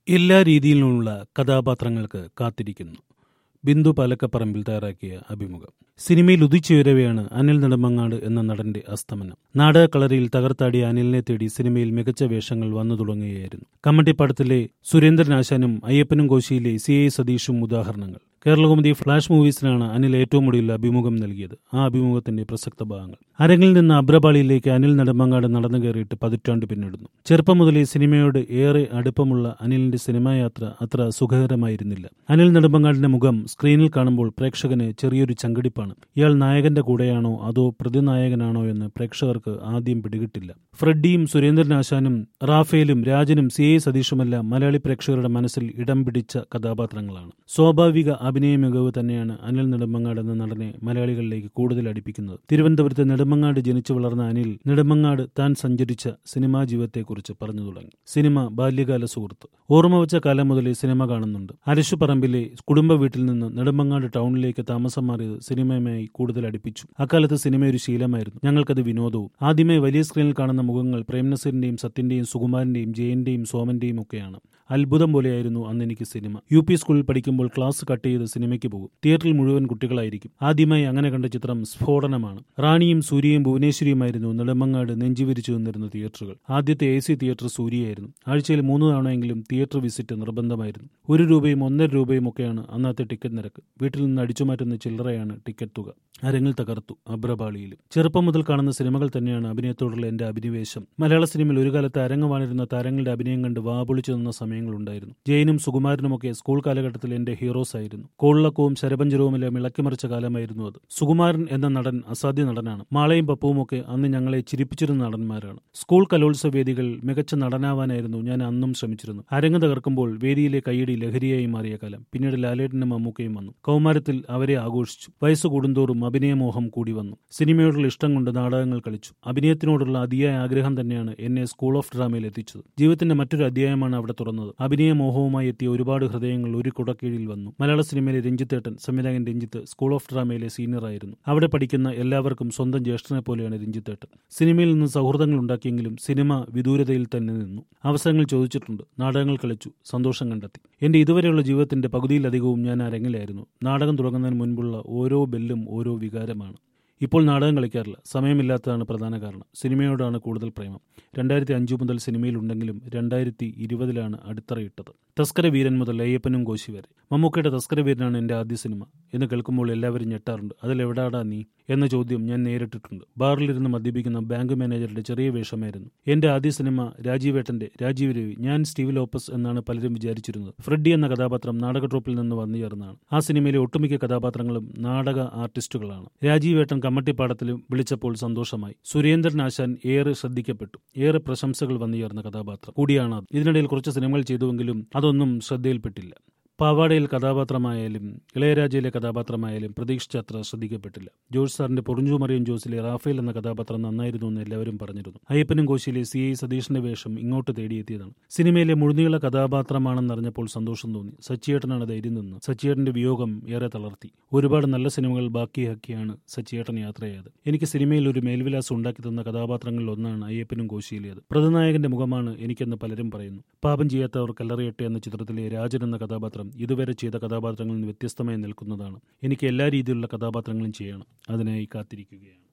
എല്ലാ രീതിയിലുമുള്ള കഥാപാത്രങ്ങൾക്ക് കാത്തിരിക്കുന്നു ബിന്ദു പാലക്കപ്പറമ്പിൽ തയ്യാറാക്കിയ അഭിമുഖം സിനിമയിൽ ഉദിച്ചുയരവെയാണ് അനിൽ നെടുമങ്ങാട് എന്ന നടന്റെ അസ്തമനം നാടക കളരിയിൽ തകർത്താടിയ അനിലിനെ തേടി സിനിമയിൽ മികച്ച വേഷങ്ങൾ വന്നു തുടങ്ങുകയായിരുന്നു കമ്മട്ടിപ്പാടത്തിലെ സുരേന്ദ്രനാശാനും അയ്യപ്പനും കോശിയിലെ സി ഐ സതീഷും ഉദാഹരണങ്ങൾ കേരളകൗമുദി ഫ്ലാഷ് മൂവീസിനാണ് അനിൽ ഏറ്റവും ഒടുവിൽ അഭിമുഖം നൽകിയത് ആ അഭിമുഖത്തിന്റെ പ്രസക്ത ഭാഗങ്ങൾ അരങ്ങിൽ നിന്ന് അബ്രപാളിയിലേക്ക് അനിൽ നെടുമങ്ങാട് നടന്നു കയറിയിട്ട് പതിറ്റാണ്ട് പിന്നിടുന്നു ചെറുപ്പം മുതലേ സിനിമയോട് ഏറെ അടുപ്പമുള്ള അനിലിന്റെ സിനിമാ യാത്ര അത്ര സുഖകരമായിരുന്നില്ല അനിൽ നെടുമങ്ങാടിന്റെ മുഖം സ്ക്രീനിൽ കാണുമ്പോൾ പ്രേക്ഷകന് ചെറിയൊരു ചങ്കടിപ്പാണ് ഇയാൾ നായകന്റെ കൂടെയാണോ അതോ പ്രതിനായകനാണോ എന്ന് പ്രേക്ഷകർക്ക് ആദ്യം പിടികിട്ടില്ല ഫ്രെഡിയും സുരേന്ദ്രനാശാനും റാഫേലും രാജനും സി എ സതീഷുമെല്ലാം മലയാളി പ്രേക്ഷകരുടെ മനസ്സിൽ ഇടം പിടിച്ച കഥാപാത്രങ്ങളാണ് സ്വാഭാവിക അഭിനയ മികവ് തന്നെയാണ് അനിൽ നെടുമങ്ങാട് എന്ന നടനെ മലയാളികളിലേക്ക് കൂടുതൽ അടുപ്പിക്കുന്നത് തിരുവനന്തപുരത്ത് നെടുമങ്ങാട് ജനിച്ചു വളർന്ന അനിൽ നെടുമങ്ങാട് താൻ സഞ്ചരിച്ച സിനിമാ ജീവിതത്തെക്കുറിച്ച് പറഞ്ഞു തുടങ്ങി സിനിമ ബാല്യകാല സുഹൃത്ത് ഓർമ്മ വെച്ച കാലം മുതലേ സിനിമ കാണുന്നുണ്ട് അരശുപറമ്പിലെ കുടുംബ വീട്ടിൽ നിന്ന് നെടുമങ്ങാട് ടൗണിലേക്ക് താമസം മാറിയത് സിനിമയുമായി കൂടുതൽ അടുപ്പിച്ചു അക്കാലത്ത് സിനിമ ഒരു ശീലമായിരുന്നു ഞങ്ങൾക്കത് വിനോദവും ആദ്യമേ വലിയ സ്ക്രീനിൽ കാണുന്ന മുഖങ്ങൾ പ്രേംനസീറിന്റെയും സത്യന്റെയും സുകുമാരന്റെയും ജയന്റെയും സോമന്റെയും ഒക്കെയാണ് അത്ഭുതം പോലെയായിരുന്നു അന്ന് എനിക്ക് സിനിമ യു പി സ്കൂളിൽ പഠിക്കുമ്പോൾ ക്ലാസ് കട്ട് ചെയ്ത് സിനിമയ്ക്ക് പോകും തിയേറ്ററിൽ മുഴുവൻ കുട്ടികളായിരിക്കും ആദ്യമായി അങ്ങനെ കണ്ട ചിത്രം സ്ഫോടനമാണ് റാണിയും സൂര്യയും ഭുവനേശ്വരിയുമായിരുന്നു നെടുമങ്ങാട് നെഞ്ചുവിരിച്ചു നിന്നിരുന്ന തിയേറ്ററുകൾ ആദ്യത്തെ എ സി തിയേറ്റർ സൂര്യയായിരുന്നു ആഴ്ചയിൽ മൂന്ന് തവണയെങ്കിലും തിയേറ്റർ വിസിറ്റ് നിർബന്ധമായിരുന്നു ഒരു രൂപയും ഒന്നര രൂപയും ഒക്കെയാണ് അന്നത്തെ ടിക്കറ്റ് നിരക്ക് വീട്ടിൽ നിന്ന് അടിച്ചുമാറ്റുന്ന ചില്ലറയാണ് ടിക്കറ്റ് തുക അരങ്ങിൽ തകർത്തു അബ്രപാളിയിലും ചെറുപ്പം മുതൽ കാണുന്ന സിനിമകൾ തന്നെയാണ് അഭിനയത്തോടുള്ള എന്റെ അഭിനിവേശം മലയാള സിനിമയിൽ ഒരു കാലത്ത് അരങ്ങുവാണിരുന്ന താരങ്ങളുടെ അഭിനയം കണ്ട് വാപൊളിച്ചു നിന്ന സമയങ്ങളുണ്ടായിരുന്നു ജയനും സുകുമാരനുമൊക്കെ സ്കൂൾ കാലഘട്ടത്തിൽ എന്റെ ഹീറോസ് ആയിരുന്നു കോളിളക്കവും ശരപഞ്ചരവുമെല്ലാം ഇളക്കിമറിച്ച കാലമായിരുന്നു അത് സുകുമാരൻ എന്ന നടൻ അസാധ്യ നടനാണ് മാളയും പപ്പുവും ഒക്കെ അന്ന് ഞങ്ങളെ ചിരിപ്പിച്ചിരുന്ന നടന്മാരാണ് സ്കൂൾ കലോത്സവ വേദികൾ മികച്ച നടനാവാനായിരുന്നു ഞാൻ അന്നും ശ്രമിച്ചിരുന്നു അരങ്ങ് തകർക്കുമ്പോൾ വേദിയിലെ കൈയടി ലഹരിയായി മാറിയ കാലം പിന്നീട് ലാലേട്ടനും മമ്മൂക്കയും വന്നു കൗമാരത്തിൽ അവരെ ആഘോഷിച്ചു വയസ്സ് കൂടുന്തോറും അഭിനയമോഹം കൂടി വന്നു സിനിമയോടുള്ള ഇഷ്ടം കൊണ്ട് നാടകങ്ങൾ കളിച്ചു അഭിനയത്തിനോടുള്ള അതിയായ ആഗ്രഹം തന്നെയാണ് എന്നെ സ്കൂൾ ഓഫ് ഡ്രാമയിൽ എത്തിച്ചത് ജീവിതത്തിന്റെ മറ്റൊരു അധ്യായമാണ് അവിടെ തുറന്നത് അഭിനയമോഹവുമായി എത്തിയ ഒരുപാട് ഹൃദയങ്ങൾ ഒരു കുടക്കീഴിൽ വന്നു മലയാള സിനിമയിലെ രഞ്ജിത്തേട്ടൻ സംവിധായകൻ രഞ്ജിത്ത് സ്കൂൾ ഓഫ് ഡ്രാമയിലെ സീനിയർ ആയിരുന്നു അവിടെ പഠിക്കുന്ന എല്ലാവർക്കും സ്വന്തം ജ്യേഷ്ഠനെ പോലെയാണ് രഞ്ജിത്തേട്ടൻ സിനിമയിൽ നിന്ന് സൗഹൃദങ്ങൾ ഉണ്ടാക്കിയെങ്കിലും സിനിമ വിദൂരതയിൽ തന്നെ നിന്നു അവസരങ്ങൾ ചോദിച്ചിട്ടുണ്ട് നാടകങ്ങൾ കളിച്ചു സന്തോഷം കണ്ടെത്തി എന്റെ ഇതുവരെയുള്ള ജീവിതത്തിന്റെ പകുതിയിലധികവും ഞാൻ അരങ്ങിലായിരുന്നു നാടകം തുടങ്ങുന്നതിന് മുൻപുള്ള ഓരോ ബെല്ലും ഓരോ വികാരമാണ് ഇപ്പോൾ നാടകം കളിക്കാറില്ല സമയമില്ലാത്തതാണ് പ്രധാന കാരണം സിനിമയോടാണ് കൂടുതൽ പ്രേമം രണ്ടായിരത്തി അഞ്ചു മുതൽ സിനിമയിലുണ്ടെങ്കിലും രണ്ടായിരത്തി ഇരുപതിലാണ് അടിത്തറയിട്ടത് തസ്കര വീരൻ മുതൽ അയ്യപ്പനും കോശി വരെ മമ്മൂക്കയുടെ തസ്കര വീരനാണ് എൻ്റെ ആദ്യ സിനിമ എന്ന് കേൾക്കുമ്പോൾ എല്ലാവരും ഞെട്ടാറുണ്ട് അതിലെവിടാടാ നീ എന്ന ചോദ്യം ഞാൻ നേരിട്ടിട്ടുണ്ട് ബാറിലിരുന്ന് മദ്യപിക്കുന്ന ബാങ്ക് മാനേജറുടെ ചെറിയ വേഷമായിരുന്നു എൻ്റെ ആദ്യ സിനിമ രാജീവേട്ടന്റെ രാജീവ് രവി ഞാൻ സ്റ്റീവ് ലോപ്പസ് എന്നാണ് പലരും വിചാരിച്ചിരുന്നത് ഫ്രെഡി എന്ന കഥാപാത്രം നാടക ട്രൂപ്പിൽ നിന്ന് വന്നു ചേർന്നതാണ് ആ സിനിമയിലെ ഒട്ടുമിക്ക കഥാപാത്രങ്ങളും നാടക ആർട്ടിസ്റ്റുകളാണ് രാജീവേട്ടൻ കമ്മട്ടിപ്പാടത്തിലും വിളിച്ചപ്പോൾ സന്തോഷമായി സുരേന്ദ്രൻ ആശാൻ ഏറെ ശ്രദ്ധിക്കപ്പെട്ടു ഏറെ പ്രശംസകൾ വന്നു ചേർന്ന കഥാപാത്രം കൂടിയാണ് അത് ഇതിനിടയിൽ കുറച്ച് സിനിമകൾ ചെയ്തുവെങ്കിലും അതൊന്നും ശ്രദ്ധയിൽപ്പെട്ടില്ല പാവാടയിൽ കഥാപാത്രമായാലും ഇളയരാജയിലെ കഥാപാത്രമായാലും പ്രതീക്ഷിച്ചത്ര ശ്രദ്ധിക്കപ്പെട്ടില്ല ജോർജ് സാറിന്റെ പൊറിഞ്ചുമറിയൻ ജോസിലെ റാഫേൽ എന്ന കഥാപാത്രം നന്നായിരുന്നു എന്ന് എല്ലാവരും പറഞ്ഞിരുന്നു അയ്യപ്പനും കോശിയിലെ സി ഐ സതീഷിന്റെ വേഷം ഇങ്ങോട്ട് തേടിയെത്തിയതാണ് സിനിമയിലെ മുഴുനീള കഥാപാത്രമാണെന്നറിഞ്ഞപ്പോൾ സന്തോഷം തോന്നി സച്ചിയേട്ടനാണ് ധൈര്യം നിന്ന് സച്ചിയേട്ടന്റെ വിയോഗം ഏറെ തളർത്തി ഒരുപാട് നല്ല സിനിമകൾ ബാക്കിയാക്കിയാണ് സച്ചിയേട്ടൻ യാത്രയായത് എനിക്ക് സിനിമയിൽ ഒരു മേൽവിലാസം ഉണ്ടാക്കി തന്ന കഥാപാത്രങ്ങളിൽ ഒന്നാണ് അയ്യപ്പനും കോശിയിലേത് പ്രതിനായകന്റെ മുഖമാണ് എനിക്കെന്ന് പലരും പറയുന്നു പാപം ചെയ്യാത്തവർ കല്ലറിയട്ടെ എന്ന ചിത്രത്തിലെ രാജൻ എന്ന കഥാപാത്രം ഇതുവരെ ചെയ്ത കഥാപാത്രങ്ങളിൽ നിന്ന് വ്യത്യസ്തമായി നിൽക്കുന്നതാണ് എനിക്ക് എല്ലാ രീതിയിലുള്ള കഥാപാത്രങ്ങളും ചെയ്യണം അതിനായി കാത്തിരിക്കുകയാണ്